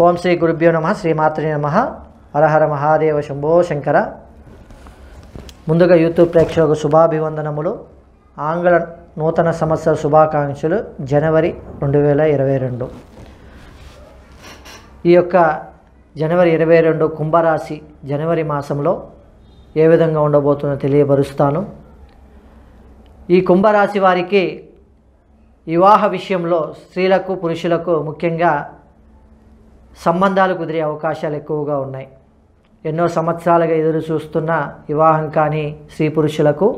ఓం శ్రీ గురుభ్యో నమ శ్రీమాత్రే నమ హరహర మహాదేవ శంభో శంకర ముందుగా యూట్యూబ్ ప్రేక్షకులకు శుభాభివందనములు ఆంగ్ల నూతన సంవత్సర శుభాకాంక్షలు జనవరి రెండు వేల ఇరవై రెండు ఈ యొక్క జనవరి ఇరవై రెండు కుంభరాశి జనవరి మాసంలో ఏ విధంగా ఉండబోతుందో తెలియపరుస్తాను ఈ కుంభరాశి వారికి వివాహ విషయంలో స్త్రీలకు పురుషులకు ముఖ్యంగా సంబంధాలు కుదిరే అవకాశాలు ఎక్కువగా ఉన్నాయి ఎన్నో సంవత్సరాలుగా ఎదురు చూస్తున్న వివాహం కాని స్త్రీ పురుషులకు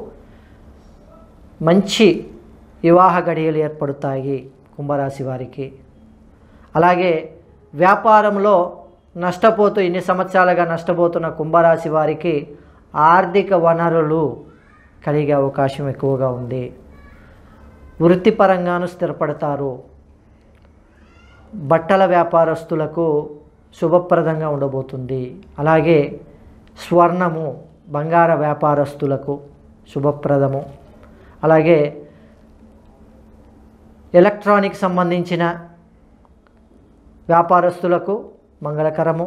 మంచి వివాహ గడియలు ఏర్పడతాయి కుంభరాశి వారికి అలాగే వ్యాపారంలో నష్టపోతూ ఇన్ని సంవత్సరాలుగా నష్టపోతున్న కుంభరాశి వారికి ఆర్థిక వనరులు కలిగే అవకాశం ఎక్కువగా ఉంది వృత్తిపరంగాను స్థిరపడతారు బట్టల వ్యాపారస్తులకు శుభప్రదంగా ఉండబోతుంది అలాగే స్వర్ణము బంగార వ్యాపారస్తులకు శుభప్రదము అలాగే ఎలక్ట్రానిక్ సంబంధించిన వ్యాపారస్తులకు మంగళకరము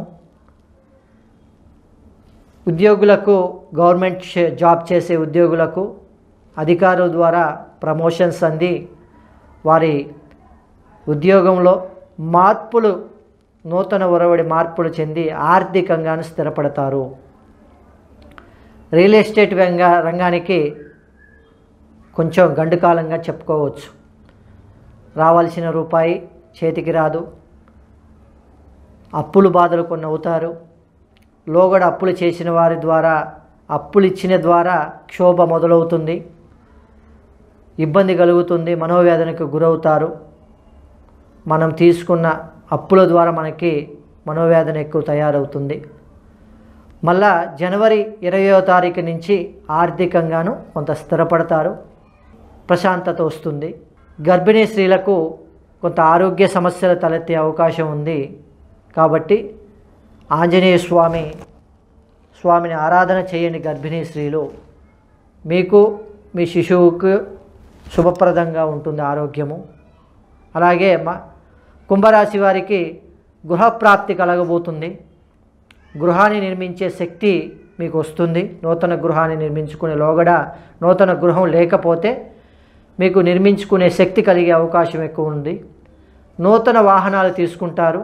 ఉద్యోగులకు గవర్నమెంట్ షే- జాబ్ చేసే ఉద్యోగులకు అధికారుల ద్వారా ప్రమోషన్స్ అంది వారి ఉద్యోగంలో మార్పులు నూతన ఒరవడి మార్పులు చెంది ఆర్థికంగాను స్థిరపడతారు రియల్ ఎస్టేట్ రంగ రంగానికి కొంచెం గండుకాలంగా చెప్పుకోవచ్చు రావాల్సిన రూపాయి చేతికి రాదు అప్పులు బాధలు కొన్ని అవుతారు లోగడ అప్పులు చేసిన వారి ద్వారా అప్పులు ఇచ్చిన ద్వారా క్షోభ మొదలవుతుంది ఇబ్బంది కలుగుతుంది మనోవేదనకు గురవుతారు మనం తీసుకున్న అప్పుల ద్వారా మనకి మనోవేదన ఎక్కువ తయారవుతుంది మళ్ళా జనవరి ఇరవయో తారీఖు నుంచి ఆర్థికంగాను కొంత స్థిరపడతారు ప్రశాంతత వస్తుంది గర్భిణీ స్త్రీలకు కొంత ఆరోగ్య సమస్యలు తలెత్తే అవకాశం ఉంది కాబట్టి ఆంజనేయ స్వామి స్వామిని ఆరాధన చేయండి గర్భిణీ స్త్రీలు మీకు మీ శిశువుకు శుభప్రదంగా ఉంటుంది ఆరోగ్యము అలాగే మా కుంభరాశి వారికి గృహప్రాప్తి కలగబోతుంది గృహాన్ని నిర్మించే శక్తి మీకు వస్తుంది నూతన గృహాన్ని నిర్మించుకునే లోగడ నూతన గృహం లేకపోతే మీకు నిర్మించుకునే శక్తి కలిగే అవకాశం ఎక్కువ ఉంది నూతన వాహనాలు తీసుకుంటారు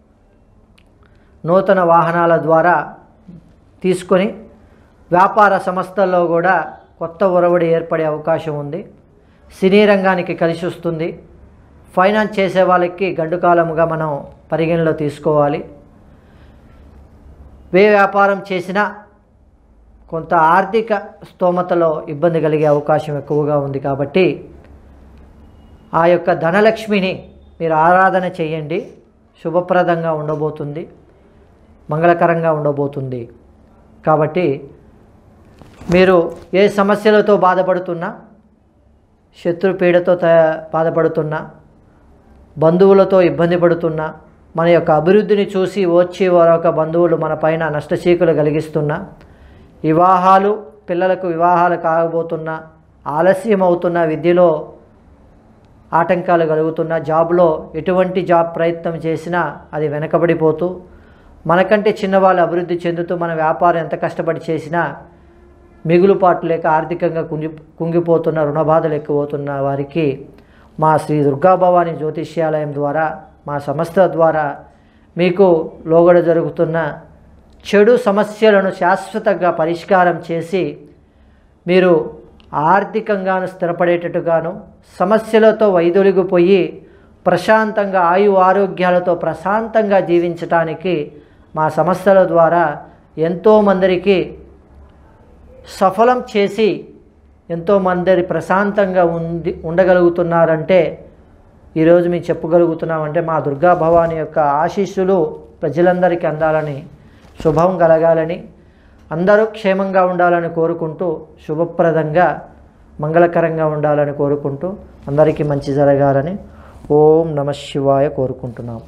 నూతన వాహనాల ద్వారా తీసుకొని వ్యాపార సంస్థల్లో కూడా కొత్త ఒరవడి ఏర్పడే అవకాశం ఉంది సినీ రంగానికి కలిసి వస్తుంది ఫైనాన్స్ చేసే వాళ్ళకి గండు కాలముగా మనం పరిగణలో తీసుకోవాలి వే వ్యాపారం చేసినా కొంత ఆర్థిక స్తోమతలో ఇబ్బంది కలిగే అవకాశం ఎక్కువగా ఉంది కాబట్టి ఆ యొక్క ధనలక్ష్మిని మీరు ఆరాధన చేయండి శుభప్రదంగా ఉండబోతుంది మంగళకరంగా ఉండబోతుంది కాబట్టి మీరు ఏ సమస్యలతో బాధపడుతున్నా శత్రుపీడతో త బాధపడుతున్నా బంధువులతో ఇబ్బంది పడుతున్నా మన యొక్క అభివృద్ధిని చూసి వచ్చి వారొక బంధువులు మన పైన నష్టచీకులు కలిగిస్తున్నా వివాహాలు పిల్లలకు వివాహాలు కాగబోతున్నా ఆలస్యం అవుతున్న విద్యలో ఆటంకాలు కలుగుతున్న జాబ్లో ఎటువంటి జాబ్ ప్రయత్నం చేసినా అది వెనకబడిపోతూ మనకంటే చిన్నవాళ్ళు అభివృద్ధి చెందుతూ మన వ్యాపారం ఎంత కష్టపడి చేసినా మిగులుపాటు లేక ఆర్థికంగా కుంగి కుంగిపోతున్న రుణబాధలు ఎక్కువవుతున్న వారికి మా శ్రీ దుర్గాభవాని జ్యోతిష్యాలయం ద్వారా మా సంస్థ ద్వారా మీకు లోగడ జరుగుతున్న చెడు సమస్యలను శాశ్వతంగా పరిష్కారం చేసి మీరు ఆర్థికంగాను స్థిరపడేటట్టుగాను సమస్యలతో వైదొలిగిపోయి ప్రశాంతంగా ఆయు ఆరోగ్యాలతో ప్రశాంతంగా జీవించటానికి మా సంస్థల ద్వారా ఎంతోమందికి సఫలం చేసి ఎంతోమంది ప్రశాంతంగా ఉంది ఉండగలుగుతున్నారంటే ఈరోజు మేము చెప్పగలుగుతున్నామంటే మా దుర్గా భవాని యొక్క ఆశీస్సులు ప్రజలందరికీ అందాలని శుభం కలగాలని అందరూ క్షేమంగా ఉండాలని కోరుకుంటూ శుభప్రదంగా మంగళకరంగా ఉండాలని కోరుకుంటూ అందరికీ మంచి జరగాలని ఓం నమ శివాయ కోరుకుంటున్నాం